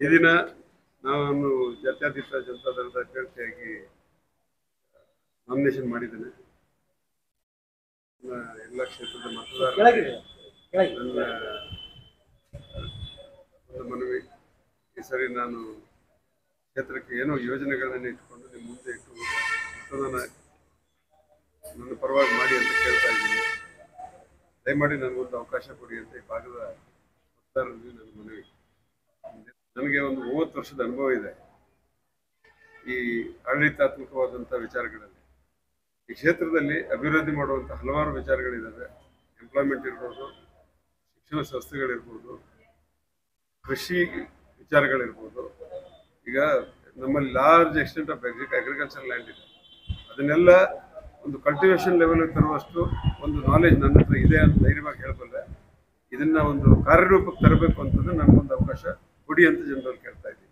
ಈ ದಿನ ನಾನು ಜಾತ್ಯತೀತ ಜನತಾ ದಳದ ಅಭ್ಯರ್ಥಿಯಾಗಿ ನಾಮಿನೇಷನ್ ಮಾಡಿದ್ದೇನೆ ನನ್ನ ಎಲ್ಲ ಕ್ಷೇತ್ರದ ಮತದಾರ ಕೆಳಗಿದೆ ಕೆಳಗೆ ನನ್ನ ಒಂದು ಮನವಿ ಈ ಸರಿ ನಾನು ಕ್ಷೇತ್ರಕ್ಕೆ ಏನೋ ಯೋಜನೆಗಳನ್ನ ಇಟ್ಕೊಂಡು ನಿಮ್ಮ ಮುಂದೆ ಇಟ್ಟು ಮತದಾನ ನನ್ನ ಪರವಾಗಿ ಮಾಡಿ ಅಂತ ಕೇಳ್ತಾ ಇದ್ದೀನಿ ದಯಮಾಡಿ ನನಗೊಂದು ಅವಕಾಶ ಕೊಡಿ ಅಂತ ಈ ಭಾಗದ ಮತದಾರರಲ್ಲಿ ನನ್ನ ಮನವಿ ನನಗೆ ಒಂದು ಮೂವತ್ತು ವರ್ಷದ ಅನುಭವ ಇದೆ ಈ ಆಡಳಿತಾತ್ಮಕವಾದಂಥ ವಿಚಾರಗಳಲ್ಲಿ ಈ ಕ್ಷೇತ್ರದಲ್ಲಿ ಅಭಿವೃದ್ಧಿ ಮಾಡುವಂಥ ಹಲವಾರು ವಿಚಾರಗಳಿದ್ದಾವೆ ಎಂಪ್ಲಾಯ್ಮೆಂಟ್ ಇರ್ಬೋದು ಶಿಕ್ಷಣ ಸಂಸ್ಥೆಗಳಿರ್ಬೋದು ಕೃಷಿ ವಿಚಾರಗಳಿರ್ಬೋದು ಈಗ ನಮ್ಮಲ್ಲಿ large extent of agriculture land ಇದೆ ಅದನ್ನೆಲ್ಲ ಒಂದು ಕಲ್ಟಿವೇಶನ್ ಲೆವೆಲ್ ತರುವಷ್ಟು ಒಂದು ನಾಲೆಜ್ ನನ್ನ ಹತ್ರ ಇದೆ ಅಂತ ಧೈರ್ಯವಾಗಿ ಹೇಳ್ಬಲ್ಲೆ ಇದನ್ನ ಒಂದು ಕಾರ್ಯರೂಪಕ್ಕೆ ತರಬೇಕು ಅಂತಂದ್ರೆ ನನಗೊಂದು ಅವಕಾಶ ಕೊಡಿ ಅಂತ ಜನರಲ್ಲಿ ಕೇಳ್ತಾ ಇದ್ದೀನಿ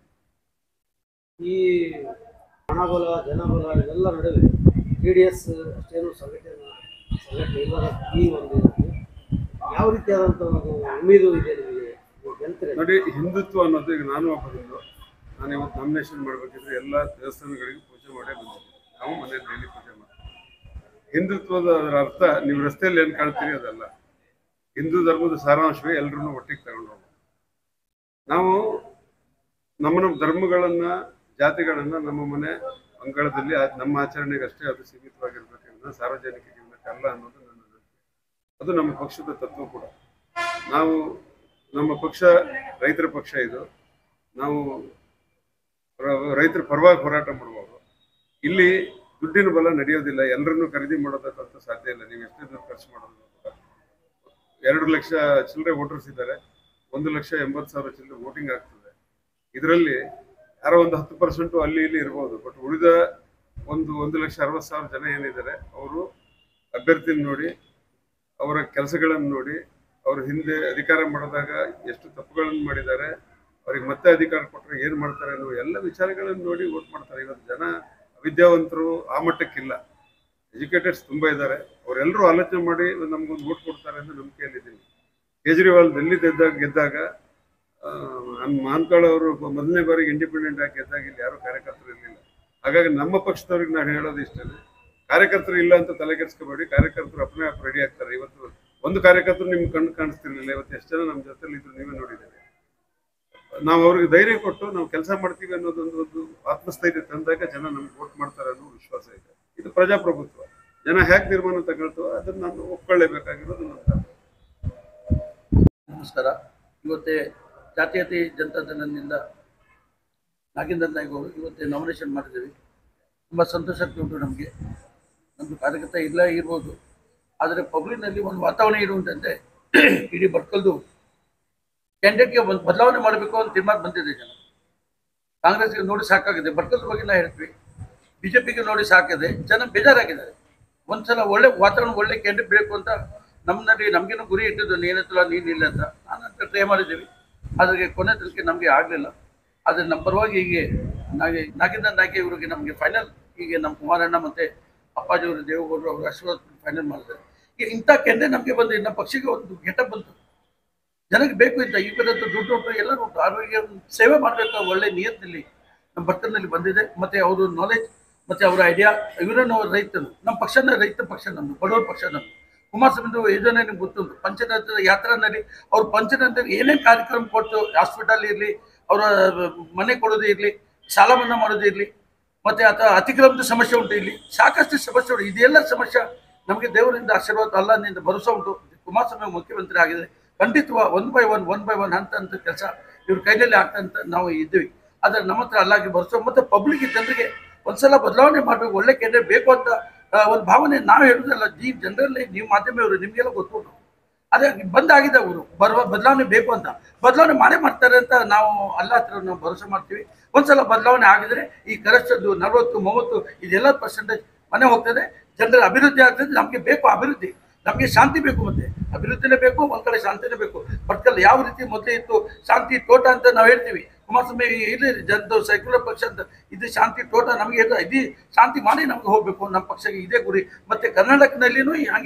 ಈ ಹಣಬಲ ಜನಬಲ ಇವೆಲ್ಲ ನಡುವೆ ಜೆ ಡಿ ಎಸ್ ಅಷ್ಟೇನು ಸಂಘಟನೆ ಸಂಘಟನೆ ಇಲ್ಲದ ಈ ಒಂದು ಇದರಲ್ಲಿ ಯಾವ ರೀತಿಯಾದಂಥ ಒಂದು ಉಮೇದು ಇದೆ ನಿಮಗೆ ನೀವು ಗೆಲ್ತೀರಿ ನೋಡಿ ಹಿಂದುತ್ವ ಅನ್ನೋದು ಈಗ ನಾನು ಒಬ್ಬ ಹಿಂದೂ ನಾನು ಇವತ್ತು ನಾಮಿನೇಷನ್ ಮಾಡಬೇಕಿದ್ರೆ ಎಲ್ಲ ದೇವಸ್ಥಾನಗಳಿಗೆ ಪೂಜೆ ಮಾಡೇ ಬಂದಿದ್ದೀನಿ ನಾವು ಮನೆಯಲ್ಲಿ ಡೈಲಿ ಪೂಜೆ ಮಾಡ್ತೀವಿ ಹಿಂದುತ್ವದ ಅದರ ಅರ್ಥ ನೀವು ರಸ್ತೆಯಲ್ಲಿ ಏನು ಕಾಣ್ತೀರಿ ಅದಲ್ಲ ಹಿಂದೂ ಧರ್ಮದ ಸಾರಾಂಶವೇ ಎಲ್ಲರನ್ನೂ ಒಟ್ಟಿಗೆ ತಗೊಂಡು ಹೋಗೋದು ನಾವು ನಮ್ಮ ನಮ್ಮ ಧರ್ಮಗಳನ್ನ ಜಾತಿಗಳನ್ನ ನಮ್ಮ ಮನೆ ಅಂಗಳದಲ್ಲಿ ಆ- ನಮ್ಮ ಆಚರಣೆಗೆ ಅಷ್ಟೇ ಅದು ಸೀಮಿತವಾಗಿರ್ಬೇಕಂದ್ರೆ ಸಾರ್ವಜನಿಕ ಜೀವನಕ್ಕಲ್ಲ ಅನ್ನೋದು ನನ್ನ ನಂಬಿಕೆ ಅದು ನಮ್ಮ ಪಕ್ಷದ ತತ್ವ ಕೂಡ ನಾವು ನಮ್ಮ ಪಕ್ಷ ರೈತರ ಪಕ್ಷ ಇದು ನಾವು ರ- ರೈತರ ಪರವಾಗಿ ಹೋರಾಟ ಮಾಡುವವರು ಇಲ್ಲಿ ದುಡ್ಡಿನ ಬಲ ನಡೆಯೋದಿಲ್ಲ ಎಲ್ಲರನ್ನೂ ಖರೀದಿ ಮಾಡೋದಕ್ಕಂತೂ ಸಾಧ್ಯ ಇಲ್ಲ ನೀವು ಎಷ್ಟೇ ದುಡ್ಡು ಖರ್ಚು ಮಾಡೋದು ಕೂಡ. ಎರಡು ಲಕ್ಷ ಚಿಲ್ಲರೆ ವೋಟರ್ಸ್ ಇದ್ದಾರೆ ಒಂದು ಲಕ್ಷ ಎಂಬತ್ತು ಸಾವಿರ ಚಿಲ್ಲರೆ ವೋಟಿಂಗ್ ಆಗ್ತದೆ ಇದರಲ್ಲಿ ಯಾರೋ ಒಂದು ಹತ್ತು ಪರ್ಸೆಂಟು ಅಲ್ಲಿ ಇಲ್ಲಿ ಇರ್ಬೋದು ಬಟ್ ಉಳಿದ ಒಂದು ಒಂದು ಲಕ್ಷ ಅರವತ್ತು ಸಾವಿರ ಜನ ಏನಿದ್ದಾರೆ ಅವರು ಅಭ್ಯರ್ಥಿನ ನೋಡಿ ಅವರ ಕೆಲಸಗಳನ್ನು ನೋಡಿ ಅವ್ರ ಹಿಂದೆ ಅಧಿಕಾರ ಮಾಡಿದಾಗ ಎಷ್ಟು ತಪ್ಪುಗಳನ್ನು ಮಾಡಿದ್ದಾರೆ ಅವ್ರಿಗೆ ಮತ್ತೆ ಅಧಿಕಾರ ಕೊಟ್ಟರೆ ಏನು ಮಾಡ್ತಾರೆ ಅನ್ನೋ ಎಲ್ಲ ವಿಚಾರಗಳನ್ನು ನೋಡಿ ವೋಟ್ ಮಾಡ್ತಾರೆ ಇವತ್ತು ಜನ ಅವಿದ್ಯಾವಂತರು ಆ ಮಟ್ಟಕ್ಕಿಲ್ಲ ಎಜುಕೇಟೆಡ್ಸ್ ತುಂಬ ಇದ್ದಾರೆ ಅವರೆಲ್ಲರೂ ಆಲೋಚನೆ ಮಾಡಿ ನಮ್ಗೊಂದು ವೋಟ್ ಕೊಡ್ತಾರೆ ಅಂತ ನಂಬಿಕೆಯಲ್ಲಿದ್ದೀನಿ ಕೇಜ್ರಿವಾಲ್ ಡೆಲ್ಲಿ ಗೆದ್ದಾಗ ಗೆದ್ದಾಗ ಮಾನ್ಕಾಳ್ ಅವರು ಮೊದಲನೇ ಬಾರಿಗೆ ಇಂಡಿಪೆಂಡೆಂಟ್ ಆಗಿ ಗೆದ್ದಾಗ ಇಲ್ಲಿ ಯಾರು ಕಾರ್ಯಕರ್ತರು ಇರಲಿಲ್ಲ ಹಾಗಾಗಿ ನಮ್ಮ ಪಕ್ಷದವ್ರಿಗೆ ನಾನು ಹೇಳೋದು ಇಷ್ಟೇ ಕಾರ್ಯಕರ್ತರು ಇಲ್ಲ ಅಂತ ತಲೆ ಕೆಡಿಸ್ಕೋಬೇಡಿ ಕಾರ್ಯಕರ್ತರು ಅಪ್ನೇ ಅಪ್ ರೆಡಿ ಆಗ್ತಾರೆ ಇವತ್ತು ಒಂದು ಕಾರ್ಯಕರ್ತರು ನಿಮ್ಗೆ ಕಣ್ಣು ಕಾಣಿಸ್ತಿರ್ಲಿಲ್ಲ ಇವತ್ತು ಎಷ್ಟು ಜನ ನಮ್ಮ ಜೊತೆಲಿ ಇದ್ರು ನೀವೇ ನೋಡಿದ್ದೀರಿ ನಾವು ಅವ್ರಿಗೆ ಧೈರ್ಯ ಕೊಟ್ಟು ನಾವು ಕೆಲಸ ಮಾಡ್ತೀವಿ ಅನ್ನೋದೊಂದು ಒಂದು ಆತ್ಮಸ್ಥೈರ್ಯ ತಂದಾಗ ಜನ ನಮ್ಗೆ ವೋಟ್ ಮಾಡ್ತಾರೆ ಅನ್ನೋ ವಿಶ್ವಾಸ ಇದೆ ಇದು ಪ್ರಜಾಪ್ರಭುತ್ವ ಜನ ಹೇಗೆ ತೀರ್ಮಾನ ತಗೊಳ್ತೋ ಅದನ್ನ ನಾನು ಒಪ್ಕೊಳ್ಳೇಬೇಕಾಗಿರೋದು ನನ್ನ ಕರ್ತವ್ಯ. ನಮಸ್ಕಾರ ಇವತ್ತೇ ಜಾತೀಯತೆ ಜನತಾ ದಳದಿಂದ ನಾಗೇಂದ್ರ ನಾಯ್ಕ ಅವರು ಇವತ್ತೇ ನಾಮಿನೇಷನ್ ಮಾಡಿದ್ದೀವಿ ತುಂಬ ಸಂತೋಷ ಉಂಟು ನಮಗೆ ನಮ್ಮದು ಕಾರ್ಯಕರ್ತ ಇಲ್ಲ ಇರ್ಬೋದು ಆದರೆ ಪಬ್ಲಿಕ್ನಲ್ಲಿ ಒಂದು ವಾತಾವರಣ ಇರುವಂತೆ ಇಡೀ ಬಡ್ಕಲ್ದು ಕ್ಯಾಂಡಿಡೇಟ್ಗೆ ಒಂದು ಬದಲಾವಣೆ ಮಾಡಬೇಕು ಅಂತ ತೀರ್ಮಾನ ಬಂದಿದೆ ಜನ ಕಾಂಗ್ರೆಸ್ಗೆ ನೋಡಿ ಸಾಕಾಗಿದೆ ಬಡ್ಕಲ್ ಬಗ್ಗೆ ನಾ ಹೇಳ್ತೀವಿ ಬಿ ಜೆ ಪಿಗೆ ನೋಡಿ ಸಾಕಿದೆ ಜನ ಬೇಜಾರಾಗಿದ್ದಾರೆ ಒಂದ್ಸಲ ಒಳ್ಳೆ ವಾತಾವರಣ ಒಳ್ಳೆ ಕ್ಯಾಂಡಿಡೇಟ್ ಬೇಕು ಅಂತ ನಮ್ಮಲ್ಲಿ ನಮಗೇನು ಗುರಿ ಇಟ್ಟಿದ್ದು ನೀನತ್ತಲ್ಲ ನೀನಿಲ್ಲ ಅಂತ ನಾನು ಅಂತ ಟ್ರೈ ಮಾಡಿದ್ದೀವಿ ಅದ್ರಿಗೆ ಕೊನೆ ತನಕ ನಮಗೆ ಆಗಲಿಲ್ಲ ಆದರೆ ನಮ್ಮ ಪರವಾಗಿ ಹೀಗೆ ನಾಗೆ ನಾಗೇಂದ್ರ ನಾಯ್ಕ ಇವರಿಗೆ ನಮಗೆ ಫೈನಲ್ ಹೀಗೆ ನಮ್ಮ ಕುಮಾರಣ್ಣ ಮತ್ತು ಅಪ್ಪಾಜಿಯವರು ದೇವೇಗೌಡರು ಅವರು ಆಶೀರ್ವಾದ ಫೈನಲ್ ಮಾಡಿದ್ದಾರೆ ಈಗ ಇಂಥ ಕೆಂಡೆ ನಮಗೆ ಬಂದು ನಮ್ಮ ಪಕ್ಷಕ್ಕೆ ಒಂದು ಗೆಟಪ್ ಬಂತು ಜನಕ್ಕೆ ಬೇಕು ಇಂಥ ಈ ಕಡೆದ್ದು ದುಡ್ಡು ಉಂಟು ಎಲ್ಲರೂ ಉಂಟು ಆರೋಗ್ಯ ಸೇವೆ ಮಾಡಬೇಕು ಒಳ್ಳೆ ನಿಯತ್ನಲ್ಲಿ ನಮ್ಮ ಬರ್ತನಲ್ಲಿ ಬಂದಿದೆ ಮತ್ತು ಅವರು ನಾಲೆಜ್ ಮತ್ತು ಅವರ ಐಡಿಯಾ ಇವರನ್ನು ಅವ್ರ ರೈತರು ನಮ್ಮ ಪಕ್ಷನ ರೈತ ಪಕ್ಷ ನಮ್ಮದು ಬಡವರ ಪಕ್ಷ ನಮ್ಮದು ಕುಮಾರಸ್ವಾಮಿದು ಯೋಜನೆ ನಿಮ್ಗೆ ಗೊತ್ತುಂಟು ಪಂಚರತ್ನ ಯಾತ್ರಾನಲ್ಲಿ ಅವ್ರು ಪಂಚರತ್ನ ಏನೇನು ಕಾರ್ಯಕ್ರಮ ಕೊಟ್ಟು ಹಾಸ್ಪಿಟಲ್ ಇರಲಿ ಅವರ ಮನೆ ಕೊಡೋದು ಇರಲಿ ಸಾಲ ಮನ್ನಾ ಮಾಡೋದು ಇರಲಿ ಮತ್ತು ಅಥವಾ ಅತಿಕ್ರಮದ ಸಮಸ್ಯೆ ಉಂಟು ಇಲ್ಲಿ ಸಾಕಷ್ಟು ಸಮಸ್ಯೆ ಉಂಟು ಇದೆಲ್ಲ ಸಮಸ್ಯೆ ನಮಗೆ ದೇವರಿಂದ ಆಶೀರ್ವಾದ ಅಲ್ಲನಿಂದ ಭರೋಸೆ ಉಂಟು ಕುಮಾರಸ್ವಾಮಿ ಮುಖ್ಯಮಂತ್ರಿ ಆಗಿದೆ ಖಂಡಿತವ one by one one by one ಹಂತ ಹಂತ ಕೆಲಸ ಇವ್ರ ಕೈಯಲ್ಲಿ ಆಗ್ತಂತ ನಾವು ಇದ್ದೀವಿ ಆದರೆ ನಮ್ಮ ಹತ್ರ ಅಲ್ಲಾಗಿ ಭರೋಸೆ ಮತ್ತು ಪಬ್ಲಿಕ್ ಜನರಿಗೆ ಒಂದ್ಸಲ ಬದಲಾವಣೆ ಮಾಡಬೇಕು ಒಳ್ಳೆ ಕ್ಯಾಂಡಿಡೇಟ್ ಬೇಕು ಅಂತ ಆ, ಒಂದು ಭಾವನೆ ನಾವು ಹೇಳುದಲ್ಲ ಈ ಜನರಲ್ಲಿ ನೀವು ಮಾಧ್ಯಮದವರು ನಿಮಗೆಲ್ಲ ಗೊತ್ತುಂಟು ಅದೇ ಬಂದಾಗಿದೆ ಅವರು ಬರುವ ಬದಲಾವಣೆ ಬೇಕು ಅಂತ ಬದಲಾವಣೆ ಮಾಡೇ ಮಾಡ್ತಾರೆ ಅಂತ ನಾವು ಅಲ್ಲ ಹತ್ರ ನಾವು ಭರೋಸೆ ಮಾಡ್ತೀವಿ ಒಂದ್ಸಲ ಬದಲಾವಣೆ ಆಗಿದ್ರೆ ಈ ಕರಷ್ಟದ್ದು ನಲವತ್ತು ಮೂವತ್ತು ಇದೆಲ್ಲ ಪರ್ಸೆಂಟೇಜ್ ಮನೆ ಹೋಗ್ತದೆ ಜನರ ಅಭಿವೃದ್ಧಿ ಆಗ್ತದೆ ನಮಗೆ ಬೇಕು ಅಭಿವೃದ್ಧಿ ನಮಗೆ ಶಾಂತಿ ಬೇಕು ಮತ್ತೆ ಅಭಿವೃದ್ಧಿನೇ ಬೇಕು ಒಂದ್ ಕಡೆ ಶಾಂತಿನೇ ಬೇಕು ಬಟ್ಕಲ್ ಯಾವ ರೀತಿ ಮೊದಲೇ ಇತ್ತು ಶಾಂತಿ ತೋಟ ಅಂತ ನಾವು ಹೇಳ್ತೀವಿ ಕುಮಾರಸ್ವಾಮಿ ಇಲ್ಲಿ ಜನದು ಸೆಕ್ಯುಲರ್ ಪಕ್ಷ ಅಂತ ಇದು ಶಾಂತಿ ತೋಟ ನಮಗೆ ಇದು ಇದು ಶಾಂತಿ ಮಾಡಿ ನಮ್ಗೆ ಹೋಗ್ಬೇಕು ನಮ್ಮ ಪಕ್ಷಕ್ಕೆ ಇದೇ ಗುರಿ ಮತ್ತೆ ಕರ್ನಾಟಕದಲ್ಲಿನೂ ಹಾಗೆ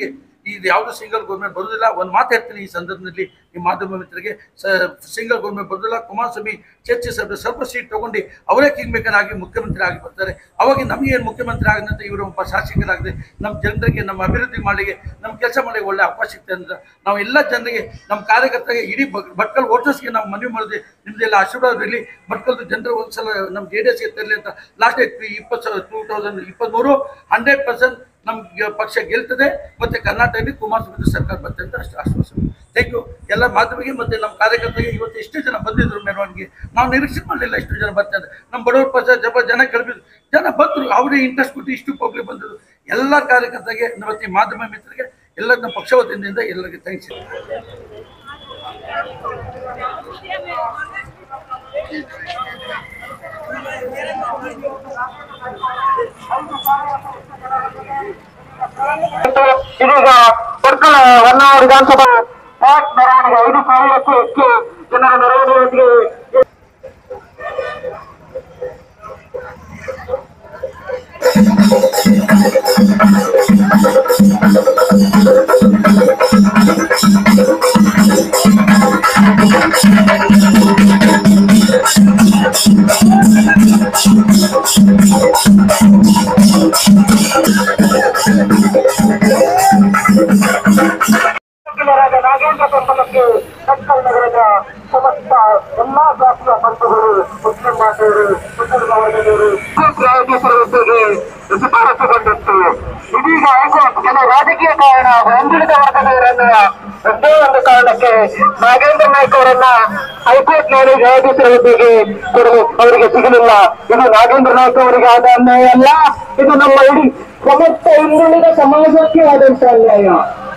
ಇದು ಯಾವುದು ಸಿಂಗಲ್ ಗೌರ್ಮೆಂಟ್ ಬರುವುದಿಲ್ಲ ಒಂದು ಮಾತು ಹೇಳ್ತೀನಿ ಈ ಸಂದರ್ಭದಲ್ಲಿ ಈ ಮಾಧ್ಯಮ ಮಿತ್ರರಿಗೆ ಸಿಂಗಲ್ ಗೌರ್ಮೆಂಟ್ ಬರುವುದಿಲ್ಲ ಕುಮಾರಸ್ವಾಮಿ ಚರ್ಚೆ ಸ್ವಲ್ಪ ಸ್ವಲ್ಪ ಸೀಟ್ ತಗೊಂಡು ಅವರೇ ಕಿಂಗ್ ಮೇಕರ್ ಆಗಿ ಮುಖ್ಯಮಂತ್ರಿ ಆಗಿ ಬರ್ತಾರೆ ಅವಾಗ ನಮಗೆ ಏನು ಮುಖ್ಯಮಂತ್ರಿ ಆಗದಂತ ಇವರು ಒಬ್ಬ ಶಾಸಕರಾಗದೆ ನಮ್ಮ ಜನರಿಗೆ ನಮ್ಮ ಅಭಿವೃದ್ಧಿ ಮಾಡಲಿಕ್ಕೆ ನಮ್ಮ ಕೆಲಸ ಮಾಡಲಿಕ್ಕೆ ಒಳ್ಳೆ ಅವಕಾಶ ಸಿಗ್ತದೆ ಅಂತ ನಾವು ಎಲ್ಲ ಜನರಿಗೆ ನಮ್ಮ ಕಾರ್ಯಕರ್ತರಿಗೆ ಇಡೀ ಬ- ಭಟ್ಕಲ್ ವೋಟರ್ಸ್ಗೆ ನಾವು ಮನವಿ ಮಾಡಿದ್ವಿ ನಿಮ್ದೆಲ್ಲ ಆಶೀರ್ವಾದ ಇರಲಿ ಭಟ್ಕಲ್ದು ಜನರು ಒಂದ್ಸಲ ನಮ್ಮ ಜೆ ಡಿ ಎಸ್ಗೆ ತರಲಿ ಅಂತ ಲಾಸ್ಟ್ ಇಪ್ಪತ್ತು ಟೂ ತೌಸಂಡ್ ಇಪ್ಪತ್ತ್ಮೂರು ಹಂಡ್ರೆಡ್ ಪರ್ಸೆಂಟ್ ನಮ್ಮ ಪಕ್ಷ ಗೆಲ್ತದೆ ಮತ್ತೆ ಕರ್ನಾಟಕದಲ್ಲಿ ಕುಮಾರಸ್ವಾಮಿ ಸರ್ಕಾರ ಬರ್ತದೆ ಅಂತ ಅಷ್ಟು ಆಶ್ವಾಸನೆ ಥ್ಯಾಂಕ್ ಯು ಎಲ್ಲ ಮಾಧ್ಯಮಿಗೆ ಮತ್ತೆ ನಮ್ಮ ಕಾರ್ಯಕರ್ತರಿಗೆ ಇವತ್ತು ಎಷ್ಟು ಜನ ಬಂದಿದ್ರು ಮೆರವಣಿಗೆ ನಾವು ನಿರೀಕ್ಷೆ ಮಾಡಲಿಲ್ಲ ಇಷ್ಟು ಜನ ಬರ್ತಾರೆ ನಮ್ಮ ಬಡವರ ಪಕ್ಷ ಜಪ ಜನ ಕಡಿಮೆ ಜನ ಬಂದರು ಅವರೇ ಇಂಟ್ರೆಸ್ಟ್ ಕೊಟ್ಟು ಇಷ್ಟು ಪಬ್ಲಿಕ್ ಬಂದರು ಎಲ್ಲ ಕಾರ್ಯಕರ್ತರಿಗೆ ಮತ್ತೆ ಈ ಮಾಧ್ಯಮ ಮಿತ್ರರಿಗೆ ಎಲ್ಲ ನಮ್ಮ ಪಕ್ಷ ವತಿಯಿಂದ ಎಲ್ಲರಿಗೆ ಥ್ಯಾಂಕ್ಸ್ ಇದೀಗ ಬರ್ಕಳ ಹೊನ್ನಾವರ ವಿಧಾನಸಭಾ ಪಾಟ್ ಮೆರವಣಿಗೆ ಐದು ಸಾವಿರಕ್ಕೂ ಹೆಚ್ಚು ಜನರ ಮೆರವಣಿಗೆಯೊಂದಿಗೆ ವಕೀಲರಾದ ನಾಗೇಂದ್ರ ಬೆಂಬಲಕ್ಕೆ ಭಟ್ಕಲ್ ನಗರದ ಸಮಸ್ತ ಎಲ್ಲಾ ಜಾತಿಯ ಬಂಧುಗಳು ಮುಸ್ಲಿಂ ಬಾಂಧವರು ಮುಸಲ್ಮಾನರು ನ್ಯಾಯಾಧೀಶರ ಹುದ್ದೆಗೆ ಶಿಫಾರಸುಗೊಂಡಿತ್ತು ಇದೀಗ ಹೈಕೋರ್ಟ್ ಕೆಲ ರಾಜಕೀಯ ಕಾರಣ ಹಿಂದುಳಿದ ವರ್ಗದವರನ್ನ ಒಂದೇ ಒಂದು ಕಾರಣಕ್ಕೆ ನಾಗೇಂದ್ರ ನಾಯ್ಕ ಅವರನ್ನ ಹೈಕೋರ್ಟ್ ನಲ್ಲಿ ನ್ಯಾಯಾಧೀಶರ ಹುದ್ದೆಗೆ ಕೊಡಲು ಅವರಿಗೆ ಸಿಗಲಿಲ್ಲ ಇದು ನಾಗೇಂದ್ರ ನಾಯ್ಕ ಅವರಿಗೆ ಆದ ಅನ್ಯಾಯ ಅಲ್ಲ ಇದು ನಮ್ಮ ಇಡೀ ಸಮಸ್ತ ಹಿಂದುಳಿದ ಸಮಾಜಕ್ಕೆ ಆದಂತ ಅನ್ಯಾಯ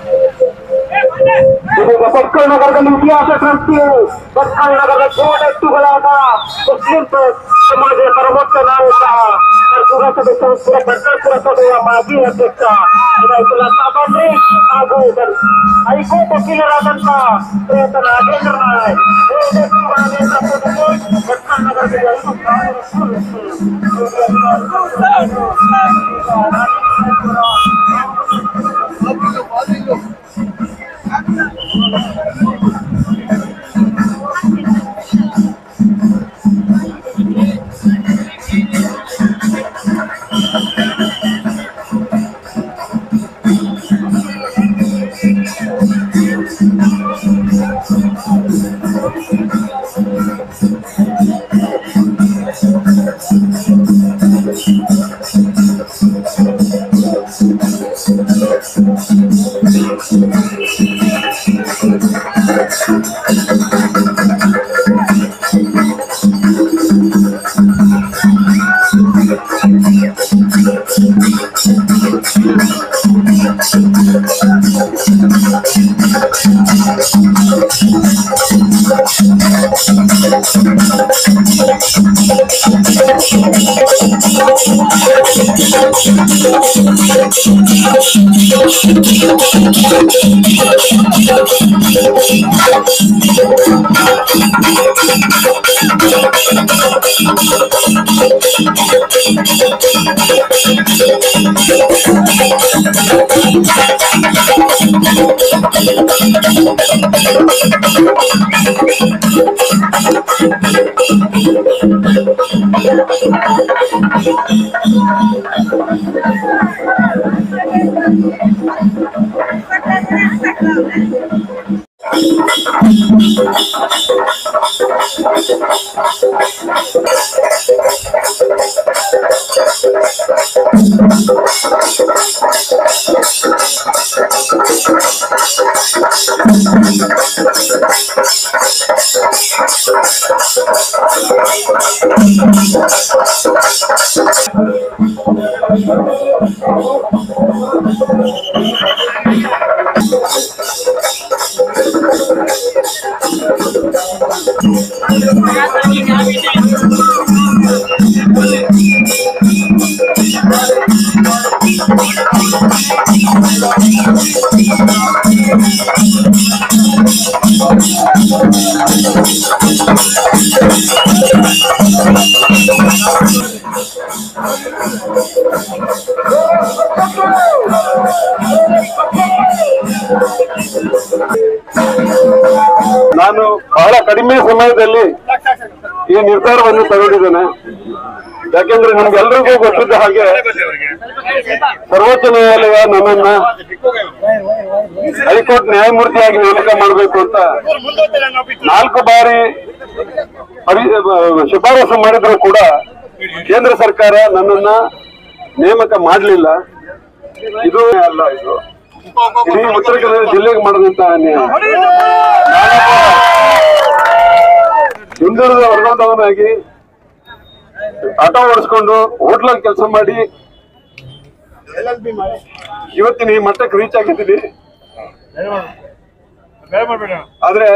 ಇದೀಗ ಭಟ್ಕಳ ನಗರದಲ್ಲಿ ಇತಿಹಾಸ ಸೃಷ್ಟಿ ಭಟ್ಕಳ ನಗರದ ಗೋಡೆತ್ತುಗಳಾದ ಮುಸ್ಲಿಂ ಸಮಾಜದ ಪರಮೋಚ್ಚ ನಾಯಕ ಪುರಸಭೆ ಸಂಸ್ಥೆ ಭಟ್ಕಳ ಪುರಸಭೆಯ ಮಾಜಿ ಅಧ್ಯಕ್ಷ ವಿನಾಯಕುಲ್ಲ ಸಾಬಂದ್ರಿ ಹಾಗೂ ಹೈಕೋರ್ಟ್ ವಕೀಲರಾದಂತ ಶ್ರೀಯುತ ನಾಗೇಂದ್ರ ನಾಯಕ್ ಗೋಡೆತ್ತುಗಳಾದ ಸಂದರ್ಭದಲ್ಲಿ ಭಟ್ಕಳ ನಗರದಲ್ಲಿ ಐದು ಸಾವಿರಕ್ಕೂ ಹೆಚ್ಚು ನಾನು ಬಹಳ ಕಡಿಮೆ ಸಮಯದಲ್ಲಿ ಈ ನಿರ್ಧಾರವನ್ನು ತಗೊಂಡಿದ್ದೇನೆ ಯಾಕೆಂದ್ರೆ ನಮ್ಗೆಲ್ರಿಗೂ ಗೊತ್ತಿದ್ದ ಹಾಗೆ ಸರ್ವೋಚ್ಚ ನ್ಯಾಯಾಲಯ ನನ್ನನ್ನ ಹೈಕೋರ್ಟ್ ನ್ಯಾಯಮೂರ್ತಿಯಾಗಿ ನೇಮಕ ಮಾಡಬೇಕು ಅಂತ ನಾಲ್ಕು ಬಾರಿ ಅಭಿ- ಶಿಫಾರಸು ಮಾಡಿದ್ರು ಕೂಡ ಕೇಂದ್ರ ಸರ್ಕಾರ ನನ್ನನ್ನ ನೇಮಕ ಮಾಡಲಿಲ್ಲ ಇದು ಅಲ್ಲ ಇದು ಇಡೀ ಉತ್ತರ ಕನ್ನಡ ಜಿಲ್ಲೆಗೆ ಮಾಡಿದಂತ ಅನ್ಯಾಯ ಹಿಂದುಳಿದ ವರ್ಗದವನಾಗಿ ಆಟೋ ಓಡಿಸ್ಕೊಂಡು ಹೋಟ್ಲಲ್ಲಿ ಕೆಲಸ ಮಾಡಿ ಇವತ್ತಿನ ಈ ಮಟ್ಟಕ್ಕೆ ರೀಚ್ ಆಗಿದ್ದೀನಿ ಆದ್ರೆ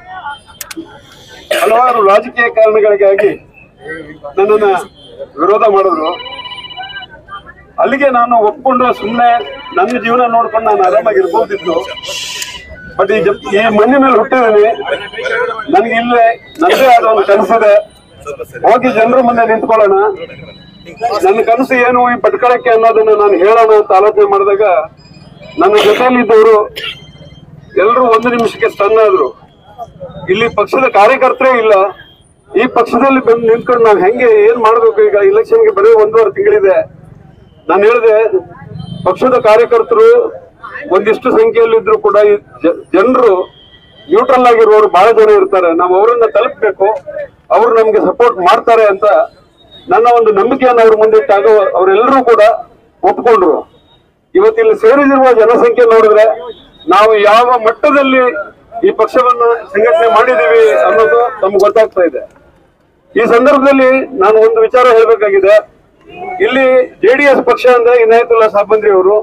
ಹಲವಾರು ರಾಜಕೀಯ ಕಾರಣಗಳಿಗಾಗಿ ನನ್ನನ್ನ ವಿರೋಧ ಮಾಡಿದ್ರು ಅಲ್ಲಿಗೆ ನಾನು ಒಪ್ಕೊಂಡು ಸುಮ್ಮನೆ ನನ್ನ ಜೀವನ ನೋಡ್ಕೊಂಡು ನಾನು ಆರಾಮಾಗಿರ್ಬೋದಿತ್ತು ಬಟ್ ಈ ಜಪ್- ಈ ಮಣ್ಣಿನಲ್ಲಿ ಹುಟ್ಟಿದ್ದೀನಿ ನನಗೆ ಇಲ್ಲೇ ನನ್ನದೇ ಆದ ಒಂದು ಕನಸಿದೆ ಹೋಗಿ ಜನರ ಮುಂದೆ ನಿಂತ್ಕೊಳ್ಳೋಣ ನನ್ನ ಕನಸು ಏನು ಈ ಪಟ್ಕಳಕ್ಕೆ ಅನ್ನೋದನ್ನ ನಾನು ಹೇಳೋಣ ಅಂತ ಆಲೋಚನೆ ಮಾಡಿದಾಗ ನನ್ನ ಜೊತೆಯಲ್ಲಿದ್ದವರು ಎಲ್ಲರೂ ಒಂದು ನಿಮಿಷಕ್ಕೆ ಸ್ಟನ್ ಆದ್ರು ಇಲ್ಲಿ ಪಕ್ಷದ ಕಾರ್ಯಕರ್ತರೇ ಇಲ್ಲ ಈ ಪಕ್ಷದಲ್ಲಿ ಬಂದು ನಿಂತ್ಕೊಂಡು ನಾವು ಹೆಂಗೆ ಏನ್ ಮಾಡ್ಬೇಕು ಈಗ ಇಲೆಕ್ಷನ್ಗೆ ಬರೀ ಒಂದೂವರೆ ತಿಂಗಳಿದೆ ನಾನು ಹೇಳಿದೆ ಪಕ್ಷದ ಕಾರ್ಯಕರ್ತರು ಒಂದಿಷ್ಟು ಸಂಖ್ಯೆಯಲ್ಲಿದ್ರು ಕೂಡ ಈ ಜನರು ನ್ಯೂಟ್ರಲ್ ಆಗಿರುವವರು ಬಹಳ ಜನ ಇರ್ತಾರೆ ನಾವು ಅವರನ್ನ ತಲುಪಬೇಕು ಅವರು ನಮ್ಗೆ ಸಪೋರ್ಟ್ ಮಾಡ್ತಾರೆ ಅಂತ ನನ್ನ ಒಂದು ನಂಬಿಕೆಯನ್ನು ಅವ್ರ ಮುಂದೆ ಇಟ್ಟಾಗ ಅವರೆಲ್ಲರೂ ಕೂಡ ಒಪ್ಕೊಂಡ್ರು ಇವತ್ತಿಲ್ಲಿ ಸೇರಿದಿರುವ ಜನಸಂಖ್ಯೆ ನೋಡಿದ್ರೆ ನಾವು ಯಾವ ಮಟ್ಟದಲ್ಲಿ ಈ ಪಕ್ಷವನ್ನ ಸಂಘಟನೆ ಮಾಡಿದೀವಿ ಅನ್ನೋದು ನಮ್ಗೆ ಗೊತ್ತಾಗ್ತಾ ಇದೆ ಈ ಸಂದರ್ಭದಲ್ಲಿ ನಾನು ಒಂದು ವಿಚಾರ ಹೇಳ್ಬೇಕಾಗಿದೆ ಇಲ್ಲಿ ಜೆಡಿಎಸ್ ಪಕ್ಷ ಅಂದ್ರೆ ಇನಾಯತುಲ್ಲಾ ಸಾಬಂದ್ರಿ ಅವರು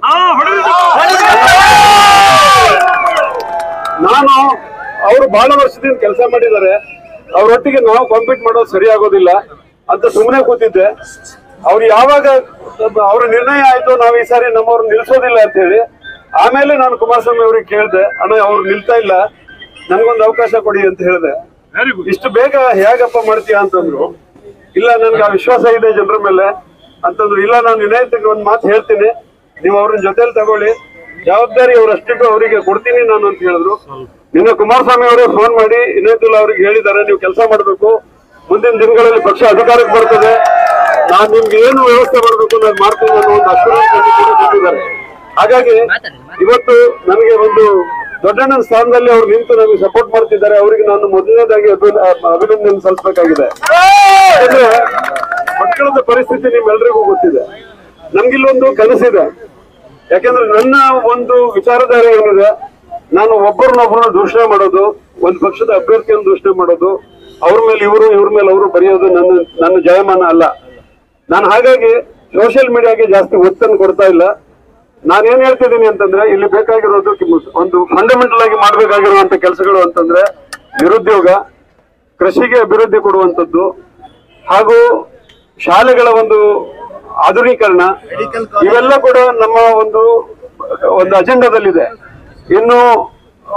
ನಾನು ಅವರು ಬಹಳ ವರ್ಷದಿಂದ ಕೆಲಸ ಮಾಡಿದ್ದಾರೆ ಅವರೊಟ್ಟಿಗೆ ನಾವು ಕಾಂಪೀಟ್ ಮಾಡೋದು ಸರಿ ಆಗೋದಿಲ್ಲ ಅಂತ ಸುಮ್ಮನೆ ಕೂತಿದ್ದೆ ಅವ್ರು ಯಾವಾಗ ಅವ್ರ ನಿರ್ಣಯ ಆಯ್ತು ನಾವು ಈ ಸಾರಿ ನಮ್ಮವ್ರು ನಿಲ್ಸೋದಿಲ್ಲ ಅಂತ ಹೇಳಿ ಆಮೇಲೆ ನಾನು ಕುಮಾರಸ್ವಾಮಿ ಅವ್ರಿಗೆ ಕೇಳಿದೆ ಅಣ್ಣ ಅವ್ರು ನಿಲ್ತಾ ಇಲ್ಲ ನನ್ಗೊಂದು ಅವಕಾಶ ಕೊಡಿ ಅಂತ ಹೇಳಿದೆ ಇಷ್ಟು ಬೇಗ ಹೇಗಪ್ಪ ಮಾಡ್ತೀಯ ಅಂತಂದ್ರು ಇಲ್ಲ ನನ್ಗೆ ಆ ವಿಶ್ವಾಸ ಇದೆ ಜನರ ಮೇಲೆ ಅಂತಂದ್ರು ಇಲ್ಲ ನಾನು ವಿನಾಯತಿಗೆ ಒಂದು ಮಾತು ಹೇಳ್ತೀನಿ ನೀವು ಅವ್ರನ್ನ ಜೊತೆಲಿ ತಗೊಳ್ಳಿ ಜವಾಬ್ದಾರಿ ಅವ್ರು ಅಷ್ಟಿಟ್ಟು ಅವರಿಗೆ ಕೊಡ್ತೀನಿ ನಾನು ಅಂತ ಹೇಳಿದ್ರು ನಿನ್ನೆ ಕುಮಾರಸ್ವಾಮಿ ಅವರು ಫೋನ್ ಮಾಡಿ ಇನಾಯತುಲ್ಲಾ ಅವ್ರಿಗೆ ಹೇಳಿದ್ದಾರೆ ನೀವು ಕೆಲಸ ಮಾಡಬೇಕು ಮುಂದಿನ ದಿನಗಳಲ್ಲಿ ಪಕ್ಷ ಅಧಿಕಾರಕ್ಕೆ ಬರ್ತದೆ ನಾನು ನಿಮ್ಗೆ ಏನು ವ್ಯವಸ್ಥೆ ಮಾಡಬೇಕು ನಾನು ಮಾಡ್ತೀನಿ ಅನ್ನೋ ಒಂದು ಅಶ್ಯೂರೆನ್ಸ್ ಕೂಡ ಕೊಟ್ಟಿದ್ದಾರೆ ಹಾಗಾಗಿ ಇವತ್ತು ನನಗೆ ಒಂದು ದೊಡ್ಡಣ್ಣನ ಸ್ಥಾನದಲ್ಲಿ ಅವ್ರು ನಿಂತು ನನಗೆ ಸಪೋರ್ಟ್ ಮಾಡ್ತಿದ್ದಾರೆ ಅವರಿಗೆ ನಾನು ಮೊದಲನೇದಾಗಿ ಅಭಿ- ಅಭಿನಂದನೆ ಸಲ್ಲಿಸಬೇಕಾಗಿದೆ ಯಾಕಂದ್ರೆ ಮಕ್ಕಳದ ಪರಿಸ್ಥಿತಿ ನಿಮ್ಮೆಲ್ಲರಿಗೂ ಗೊತ್ತಿದೆ ನಮ್ಗಿಲ್ಲೊಂದು ಕನಸಿದೆ ಯಾಕಂದ್ರೆ ನನ್ನ ಒಂದು ವಿಚಾರಧಾರೆ ಏನಿದೆ ನಾನು ಒಬ್ಬರನ್ನೊಬ್ಬರನ್ನ ದೂಷಣೆ ಮಾಡೋದು ಒಂದು ಪಕ್ಷದ ಅಭ್ಯರ್ಥಿಯನ್ನು ದೂಷಣೆ ಮಾಡೋದು ಅವ್ರ ಮೇಲೆ ಇವರು ಇವ್ರ ಮೇಲೆ ಅವರು ಬರೆಯೋದು ನನ್ನ ನನ್ನ ಜಯಮಾನ ಅಲ್ಲ ನಾನು ಹಾಗಾಗಿ ಸೋಷಿಯಲ್ ಮೀಡಿಯಾಗೆ ಜಾಸ್ತಿ ಒತ್ತನ್ನು ಕೊಡ್ತಾ ಇಲ್ಲ ನಾನೇನ್ ಹೇಳ್ತಿದ್ದೀನಿ ಅಂತಂದ್ರೆ ಇಲ್ಲಿ ಬೇಕಾಗಿರೋದು ಕಿಮ್ಮು- ಒಂದು ಫಂಡಮೆಂಟಲ್ ಆಗಿ ಮಾಡ್ಬೇಕಾಗಿರುವಂತ ಕೆಲಸಗಳು ಅಂತಂದ್ರೆ ನಿರುದ್ಯೋಗ ಕೃಷಿಗೆ ಅಭಿವೃದ್ಧಿ ಕೊಡುವಂತದ್ದು ಹಾಗೂ ಶಾಲೆಗಳ ಒಂದು ಆಧುನೀಕರಣ ಇವೆಲ್ಲ ಕೂಡ ನಮ್ಮ ಒಂದು ಒಂದು ಅಜೆಂಡಾದಲ್ಲಿದೆ ಇನ್ನು ಆ,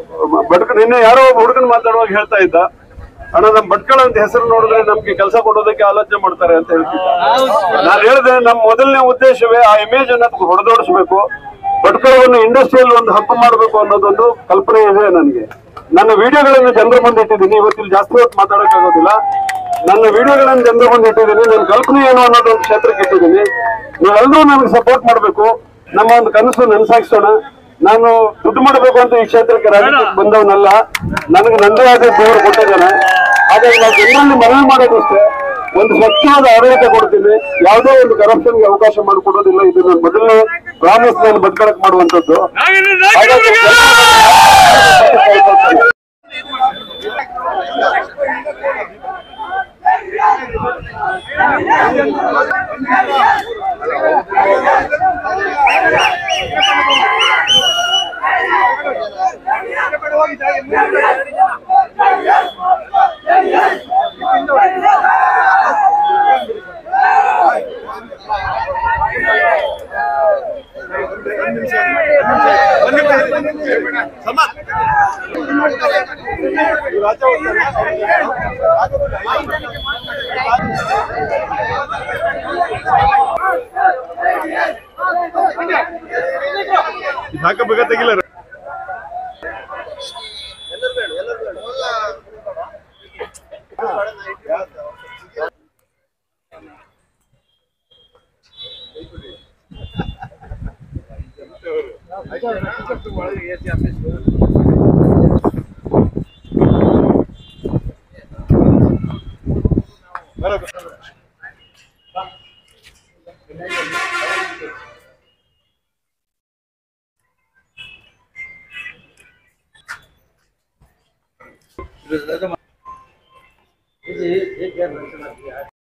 ಭಟ್ಕ ನಿನ್ನೆ ಯಾರೋ ಒಬ್ಬ ಹುಡುಗನ್ ಮಾತಾಡುವಾಗ ಹೇಳ್ತಾ ಇದ್ದ ಅಣ್ಣ ನಮ್ ಭಟ್ಕಳ ಅಂತ ಹೆಸರು ನೋಡಿದ್ರೆ ನಮ್ಗೆ ಕೆಲಸ ಕೊಡೋದಕ್ಕೆ ಆಲೋಚನೆ ಮಾಡ್ತಾರೆ ಅಂತ ಹೇಳ್ತಿದ್ದ ನಾನು ಹೇಳಿದೆ ನಮ್ಮ ಮೊದಲನೇ ಉದ್ದೇಶವೇ ಆ ಇಮೇಜ್ ಅನ್ನ ಹೊಡೆದೋಡಿಸ್ಬೇಕು ಭಟ್ಕಳವನ್ನು ಇಂಡಸ್ಟ್ರಿಯಲ್ ಒಂದು ಹಕ್ಕು ಮಾಡಬೇಕು ಅನ್ನೋದೊಂದು ಕಲ್ಪನೆ ಇದೆ ನನಗೆ ನನ್ನ ವಿಡಿಯೋಗಳನ್ನು ಜನರ ಮುಂದೆ ಇಟ್ಟಿದ್ದೀನಿ ಇವತ್ತಿಲ್ಲಿ ಜಾಸ್ತಿ ಹೊತ್ತು ಮಾತಾಡಕ್ಕಾಗೋದಿಲ್ಲ ನನ್ನ ವಿಡಿಯೋಗಳನ್ನು ಜನರ ಮುಂದೆ ಇಟ್ಟಿದ್ದೀನಿ ನನ್ನ ಕಲ್ಪನೆ ಏನು ಅನ್ನೋದು ಒಂದು ಕ್ಷೇತ್ರಕ್ಕೆ ಇಟ್ಟಿದ್ದೀನಿ ನೀವೆಲ್ಲರೂ ನನಗೆ ಸಪೋರ್ಟ್ ಮಾಡಬೇಕು ನಮ್ಮ ಒಂದು ಕನಸು ನನ್ಸಾಗಿಸೋಣ ನಾನು ದುಡ್ಡು ಮಾಡಬೇಕು ಅಂತ ಈ ಕ್ಷೇತ್ರಕ್ಕೆ ರಾಜಕೀಯಕ್ಕೆ ಬಂದವನಲ್ಲ ನನಗೆ ನಂದೇ ಆದ ದೇವರು ಕೊಟ್ಟಿದ್ದಾನೆ ಹಾಗಾಗಿ ನಾವು ಜನರಲ್ಲಿ ಮನವಿ ಮಾಡೋದಷ್ಟೇ ಒಂದು ಸ್ವಚ್ಛವಾದ ಆಡಳಿತ ಕೊಡ್ತೀನಿ ಯಾವುದೇ ಒಂದು ಕರಪ್ಷನ್ಗೆ ಅವಕಾಶ ಮಾಡಿಕೊಡೋದಿಲ್ಲ ಇದು ನನ್ನ ಮೊದಲನೇ ಪ್ರಾಮಿಸ್ ನಾನು ಬದುಕಳಕ್ ಮಾಡುವಂತದ್ದು ಹಾಗಾಗಿ ಇದು- ಅದು ಇದು ಹೇಗೆ ರಚನೆ